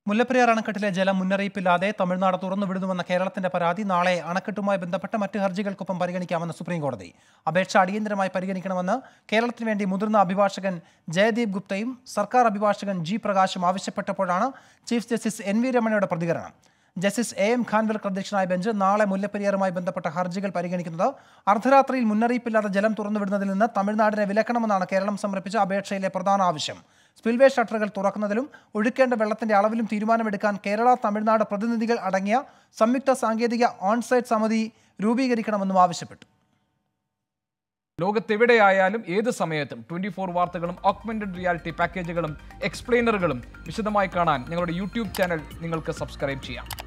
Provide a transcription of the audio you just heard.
മുല്ലപ്പെരിയാർ അണക്കെട്ടിലെ ജലം മുന്നറിയിപ്പില്ലാതെ തമിഴ്നാട് തുറന്നുവിടുന്നുവെന്ന കേരളത്തിന്റെ പരാതി നാളെ അണക്കെട്ടുമായി ബന്ധപ്പെട്ട മറ്റ് ഹർജികൾക്കൊപ്പം പരിഗണിക്കാമെന്ന് സുപ്രീംകോടതി അപേക്ഷ അടിയന്തരമായി പരിഗണിക്കണമെന്ന് കേരളത്തിന് വേണ്ടി മുതിർന്ന അഭിഭാഷകൻ ജയദീപ് ഗുപ്തയും സർക്കാർ അഭിഭാഷകൻ ജി പ്രകാശും ആവശ്യപ്പെട്ടപ്പോഴാണ് ചീഫ് ജസ്റ്റിസ് എൻ വി രമണയുടെ പ്രതികരണം ജസ്റ്റിസ് എ എം ഖാൻവിൽക്കർ അധ്യക്ഷനായ ബെഞ്ച് നാളെ മുല്ലപ്പെരിയാറുമായി ബന്ധപ്പെട്ട ഹർജികൾ പരിഗണിക്കുന്നത് അർദ്ധരാത്രിയിൽ മുന്നറിയിപ്പില്ലാതെ ജലം തുറന്നുവിടുന്നതിൽ നിന്ന് തമിഴ്നാടിനെ വിലക്കണമെന്നാണ് കേരളം സമർപ്പിച്ച അപേക്ഷയിലെ പ്രധാന ആവശ്യം സ്പിൽവേ ഷട്ടറുകൾ തുറക്കുന്നതിലും ഒഴുക്കേണ്ട വെള്ളത്തിന്റെ അളവിലും തീരുമാനമെടുക്കാൻ കേരള തമിഴ്നാട് പ്രതിനിധികൾ അടങ്ങിയ സംയുക്ത സാങ്കേതിക ഓൺസൈറ്റ് സമിതി രൂപീകരിക്കണമെന്നും ആവശ്യപ്പെട്ടു ലോകത്തെവിടെയായാലും ഏത് സമയത്തും ട്വന്റി ഫോർ വാർത്തകളും ഓഗ്മെന്റഡ് റിയാലിറ്റി പാക്കേജുകളും എക്സ്പ്ലെയിനറുകളും വിശദമായി കാണാൻ ഞങ്ങളുടെ യൂട്യൂബ് ചാനൽ നിങ്ങൾക്ക് സബ്സ്ക്രൈബ് ചെയ്യാം